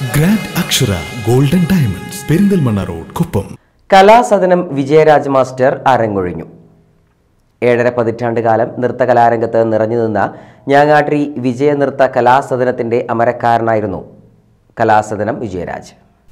grand Akshara golden diamonds Perinthalmanna road Kuppam Kalasadanam Vijayaraj master അരങ്ങൊഴിഞ്ഞു ഏഴര പതിറ്റാണ്ട് കാലം നൃത്തകലാരംഗത്ത് നിറഞ്ഞു നിന്ന ഞാങ്ങാട്രി വിജയ നൃത്ത കലാസദനത്തിന്റെ അമരക്കാരനായിരുന്നു കലാസദനം വിജയരാജ്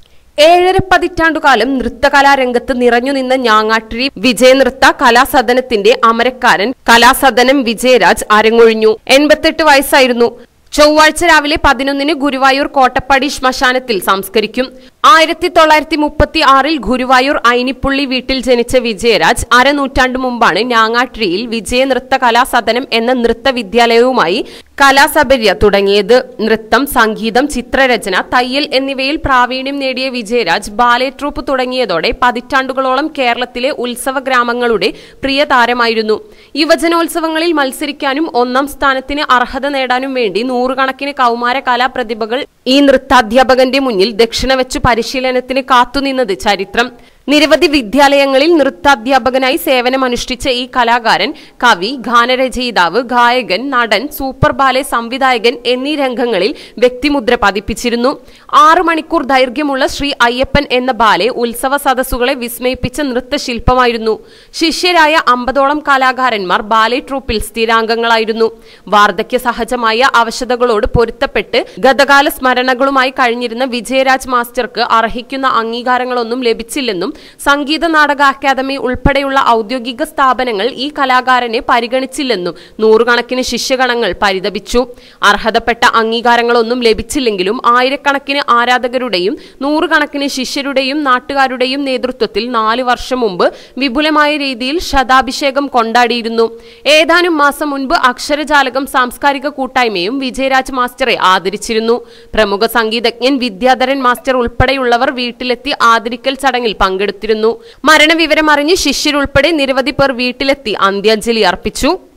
ഏഴര പതിറ്റാണ്ടുകാലം നൃത്തകലാരംഗത്ത് നിറഞ്ഞുനിന്ന ഞാങ്ങാട്ടിരി വിജയനൃത്ത കലാസദനത്തിന്റെ അമരക്കാരൻ കലാസദനം വിജയരാജ് അരങ്ങൊഴിഞ്ഞു എൺപത്തെട്ട് വയസ്സായിരുന്നു ചൊവ്വാഴ്ച രാവിലെ പതിനൊന്നിന് ഗുരുവായൂർ കോട്ടപ്പടി ശ്മശാനത്തിൽ സംസ്കരിക്കും ആയിരത്തി തൊള്ളായിരത്തി മുപ്പത്തി ആറിൽ ഗുരുവായൂർ ഐനിപ്പുള്ളി വീട്ടിൽ ജനിച്ച വിജയരാജ് അരനൂറ്റാണ്ടു മുമ്പാണ് ഞാങ്ങാട്ടിരിയിൽ വിജയ നൃത്ത കലാസദനം എന്ന നൃത്ത വിദ്യാലയവുമായി കലാസബര്യ തുടങ്ങിയത് നൃത്തം സംഗീതം ചിത്രരചന തയ്യൽ എന്നിവയിൽ പ്രാവീണ്യം നേടിയ വിജയരാജ് ബാലെ ട്രൂപ്പ് തുടങ്ങിയതോടെ പതിറ്റാണ്ടുകളോളം കേരളത്തിലെ ഉത്സവ ഗ്രാമങ്ങളുടെ പ്രിയ താരമായിരുന്നു യുവജനോത്സവങ്ങളിൽ മത്സരിക്കാനും ഒന്നാം സ്ഥാനത്തിന് അർഹത നേടാനും വേണ്ടി നൂറുകണക്കിന് കൗമാര കലാപ്രതിഭകൾ ഈ നൃത്താധ്യാപകന്റെ മുന്നിൽ ദക്ഷിണ വെച്ചു പരിശീലനത്തിന് കാത്തുനിന്നത് ചരിത്രം നിരവധി വിദ്യാലയങ്ങളിൽ നൃത്താധ്യാപകനായി സേവനമനുഷ്ഠിച്ച ഈ കലാകാരൻ കവി ഗാനരചയിതാവ് ഗായകൻ നടൻ സൂപ്പർ ബാലെ സംവിധായകൻ എന്നീ രംഗങ്ങളിൽ വ്യക്തിമുദ്ര പതിപ്പിച്ചിരുന്നു ആറു മണിക്കൂർ ദൈർഘ്യമുള്ള ശ്രീ അയ്യപ്പൻ എന്ന ബാലെ ഉത്സവ സദസ്സുകളെ വിസ്മയിപ്പിച്ച നൃത്തശില്പമായിരുന്നു ശിഷ്യരായ അമ്പതോളം കലാകാരന്മാർ ബാലെ ട്രൂപ്പിൽ സ്ഥിരാംഗങ്ങളായിരുന്നു വാർദ്ധക്യ സഹജമായ അവശതകളോട് പൊരുത്തപ്പെട്ട് ഗതകാല സ്മരണകളുമായി കഴിഞ്ഞിരുന്ന വിജയരാജ് മാസ്റ്റർക്ക് അർഹിക്കുന്ന അംഗീകാരങ്ങളൊന്നും ലഭിച്ചില്ലെന്നും സംഗീത നാടക അക്കാദമി ഉൾപ്പെടെയുള്ള ഔദ്യോഗിക സ്ഥാപനങ്ങൾ ഈ കലാകാരനെ പരിഗണിച്ചില്ലെന്നും നൂറുകണക്കിന് ശിഷ്യഗണങ്ങൾ പരിതപിച്ചു അർഹതപ്പെട്ട അംഗീകാരങ്ങളൊന്നും ലഭിച്ചില്ലെങ്കിലും ആയിരക്കണക്കിന് ആരാധകരുടെയും നൂറുകണക്കിന് ശിഷ്യരുടെയും നാട്ടുകാരുടെയും നേതൃത്വത്തിൽ നാല് വർഷം മുമ്പ് വിപുലമായ രീതിയിൽ ശതാഭിഷേകം കൊണ്ടാടിയിരുന്നു ഏതാനും മാസം മുൻപ് അക്ഷരജാലകം സാംസ്കാരിക കൂട്ടായ്മയും വിജയരാജ് മാസ്റ്ററെ ആദരിച്ചിരുന്നു പ്രമുഖ സംഗീതജ്ഞൻ വിദ്യാധരൻ മാസ്റ്റർ ഉൾപ്പെടെയുള്ളവർ വീട്ടിലെത്തി ആദരിക്കൽ ചടങ്ങിൽ പങ്കെടുത്തിരുന്നു മരണവിവരം അറിഞ്ഞ് ശിഷ്യരുൾപ്പെടെ നിരവധി പേർ വീട്ടിലെത്തി അന്ത്യാഞ്ജലി അർപ്പിച്ചു